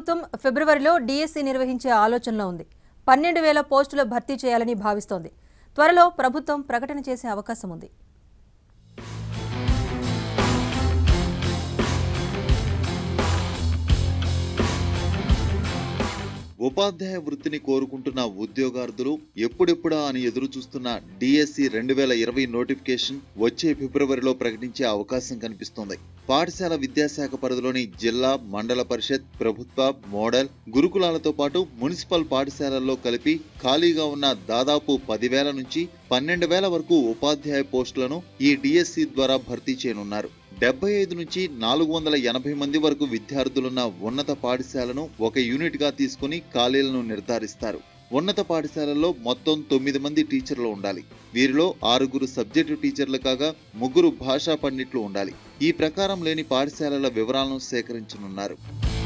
ప్రభుత్వం ఫిబ్రవరిలో డిఎస్సి నిర్వహించే ఆలోచనలో ఉంది పన్నెండు వేల పోస్టులు భర్తీ చేయాలని భావిస్తోంది త్వరలో ప్రభుత్వం ప్రకటన చేసే అవకాశం ఉంది ఉపాధ్యాయ వృత్తిని కోరుకుంటున్న ఉద్యోగార్థులు ఎప్పుడెప్పుడా అని ఎదురు చూస్తున్న డిఎస్సి రెండు వేల ఇరవై నోటిఫికేషన్ వచ్చే ఫిబ్రవరిలో ప్రకటించే అవకాశం కనిపిస్తోంది పాఠశాల విద్యాశాఖ పరిధిలోని జిల్లా మండల పరిషత్ ప్రభుత్వ మోడల్ గురుకులాలతో పాటు మున్సిపల్ పాఠశాలల్లో కలిపి ఖాళీగా ఉన్న దాదాపు పదివేల నుంచి పన్నెండు వేల వరకు ఉపాధ్యాయ పోస్టులను ఈ డిఎస్సి ద్వారా భర్తీ చేయనున్నారు డెబ్బై ఐదు నుంచి నాలుగు వందల ఎనభై మంది వరకు విద్యార్థులున్న ఉన్నత పాఠశాలను ఒక యూనిట్ గా తీసుకుని ఖాళీలను నిర్ధారిస్తారు ఉన్నత పాఠశాలల్లో మొత్తం తొమ్మిది మంది టీచర్లు ఉండాలి వీరిలో ఆరుగురు సబ్జెక్టు టీచర్లు కాగా ముగ్గురు భాషా పండిట్లు ఉండాలి ఈ ప్రకారం లేని పాఠశాలల వివరాలను సేకరించనున్నారు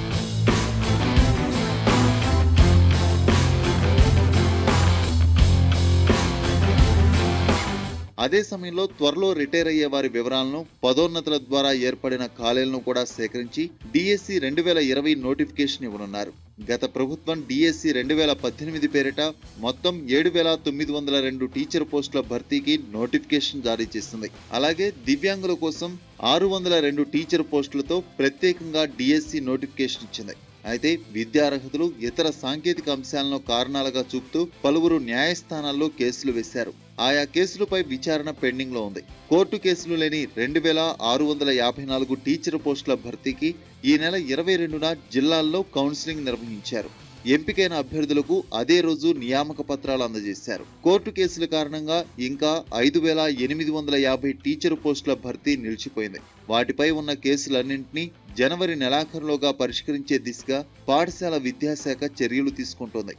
అదే సమయంలో త్వరలో రిటైర్ అయ్యే వారి వివరాలను పదోన్నతుల ద్వారా ఏర్పడిన ఖాళీలను కూడా సేకరించి డిఎస్సి రెండు వేల ఇరవై నోటిఫికేషన్ ఇవ్వనున్నారు గత ప్రభుత్వం డిఎస్సి రెండు వేల పద్దెనిమిది పేరిట మొత్తం ఏడు వేల తొమ్మిది వందల రెండు టీచర్ పోస్టుల భర్తీకి నోటిఫికేషన్ జారీ చేసింది అలాగే దివ్యాంగుల కోసం ఆరు వందల రెండు టీచర్ పోస్టులతో ప్రత్యేకంగా డిఎస్సి నోటిఫికేషన్ ఇచ్చింది అయితే విద్యార్హతలు ఇతర సాంకేతిక అంశాలను కారణాలుగా చూపుతూ పలువురు న్యాయస్థానాల్లో కేసులు వేశారు ఆయా కేసులపై విచారణ పెండింగ్ లో ఉంది కోర్టు కేసులు లేని రెండు వేల ఆరు వందల యాభై నాలుగు టీచర్ పోస్టుల భర్తీకి ఈ నెల ఇరవై రెండున జిల్లాల్లో కౌన్సిలింగ్ నిర్వహించారు ఎంపికైన అభ్యర్థులకు అదే రోజు నియామక పత్రాలు అందజేశారు కోర్టు కేసుల కారణంగా ఇంకా ఐదు వేల ఎనిమిది వందల యాభై టీచర్ పోస్టుల భర్తీ నిలిచిపోయింది వాటిపై ఉన్న కేసులన్నింటినీ జనవరి నెలాఖరులోగా పరిష్కరించే దిశగా పాఠశాల విద్యాశాఖ చర్యలు తీసుకుంటోంది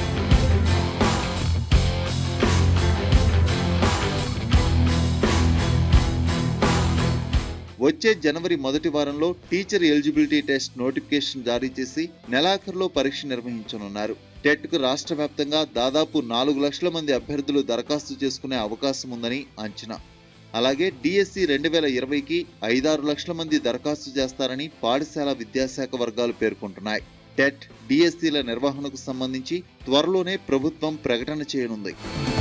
వచ్చే జనవరి మొదటి వారంలో టీచర్ ఎలిజిబిలిటీ టెస్ట్ నోటిఫికేషన్ జారీ చేసి నెలాఖరులో పరీక్ష నిర్వహించనున్నారు టెట్ కు రాష్ట్ర వ్యాప్తంగా దాదాపు నాలుగు లక్షల మంది అభ్యర్థులు దరఖాస్తు చేసుకునే అవకాశం ఉందని అంచనా అలాగే డిఎస్సి రెండు వేల ఇరవైకి ఐదారు లక్షల మంది దరఖాస్తు చేస్తారని పాఠశాల విద్యాశాఖ వర్గాలు పేర్కొంటున్నాయి టెట్ డిఎస్సిల నిర్వహణకు సంబంధించి త్వరలోనే ప్రభుత్వం ప్రకటన చేయనుంది